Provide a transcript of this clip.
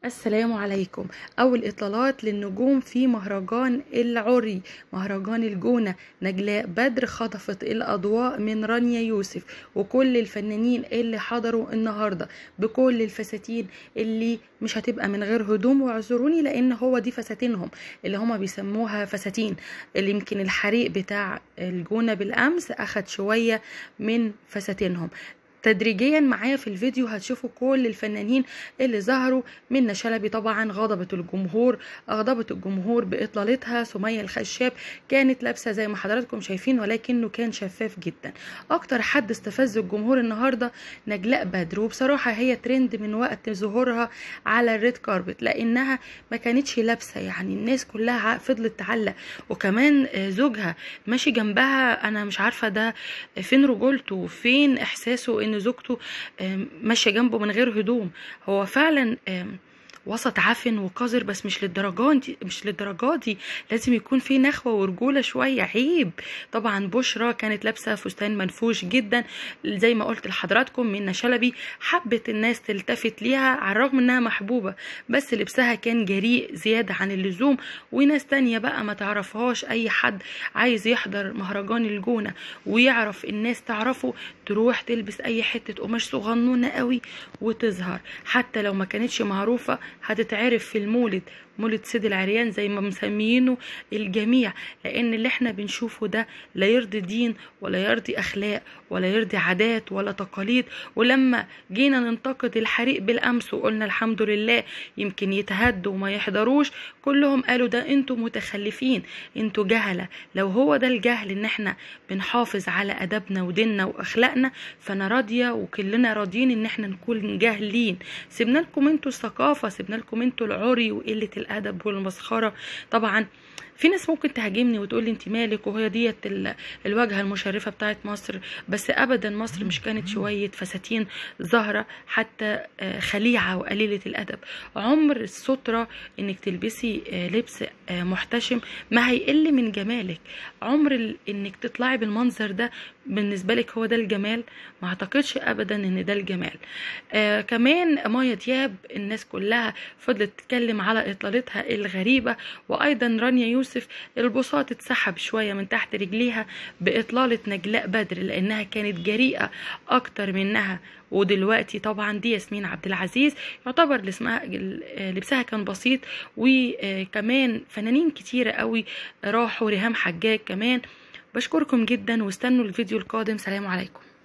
السلام عليكم أول إطلالات للنجوم في مهرجان العري مهرجان الجونة نجلاء بدر خطفت الأضواء من رانيا يوسف وكل الفنانين اللي حضروا النهاردة بكل الفساتين اللي مش هتبقى من غير هدوم واعذروني لأن هو دي فساتينهم اللي هما بيسموها فساتين اللي يمكن الحريق بتاع الجونة بالأمس أخد شوية من فساتينهم تدريجيا معايا في الفيديو هتشوفوا كل الفنانين اللي ظهروا منى شلبي طبعا غضبت الجمهور اغضبت الجمهور باطلالتها سميه الخشاب كانت لابسه زي ما حضراتكم شايفين ولكنه كان شفاف جدا اكتر حد استفز الجمهور النهارده نجلاء بدر وبصراحه هي ترند من وقت ظهورها على الريد كاربت لانها ما كانتش لابسه يعني الناس كلها فضلت تعلق وكمان زوجها ماشي جنبها انا مش عارفه ده فين رجولته فين احساسه ان زوجته ماشيه جنبه من غير هدوم هو فعلا وسط عفن وقذر بس مش للدرجات دي مش للدرجات دي لازم يكون في نخوه ورجوله شويه عيب طبعا بشرى كانت لابسه فستان منفوش جدا زي ما قلت لحضراتكم منى شلبي حبت الناس تلتفت ليها على الرغم انها محبوبه بس لبسها كان جريء زياده عن اللزوم وناس تانية بقى ما تعرفهاش اي حد عايز يحضر مهرجان الجونه ويعرف الناس تعرفه تروح تلبس اي حته قماش صغنونه قوي وتظهر حتى لو ما كانتش معروفه هتتعرف في المولد مولد سيد العريان زي ما مسميينه الجميع لان اللي احنا بنشوفه ده لا يرضي دين ولا يرضي اخلاق ولا يرضي عادات ولا تقاليد ولما جينا ننتقد الحريق بالامس وقلنا الحمد لله يمكن يتهدوا وما يحضروش كلهم قالوا ده انتوا متخلفين انتوا جهله لو هو ده الجهل ان احنا بنحافظ على ادبنا وديننا واخلاقنا فانا راضيه وكلنا راضيين ان احنا نكون جاهلين سيبنا لكم انتوا الثقافه سيبنا لكم انتوا العري وقله الادب والمسخره طبعا في ناس ممكن تهاجمني وتقول لي انت مالك وهي ديت الواجهه المشرفه بتاعت مصر بس ابدا مصر مش كانت شويه فساتين ظاهره حتى خليعه وقليله الادب عمر الستره انك تلبسي لبس محتشم ما هيقل من جمالك عمر انك تطلعي بالمنظر ده بالنسبه لك هو ده الجمال ما اعتقدش ابدا ان ده الجمال آه كمان مايا دياب الناس كلها فضلت تتكلم على اطلالتها الغريبه وايضا رانيا يوسف البساط اتسحب شويه من تحت رجليها باطلاله نجلاء بدر لانها كانت جريئه اكتر منها ودلوقتي طبعا دي ياسمين عبد العزيز يعتبر لبسها كان بسيط وكمان فنانين كتيره قوي راحوا ريهام حجاج كمان بشكركم جدا واستنوا الفيديو القادم سلام عليكم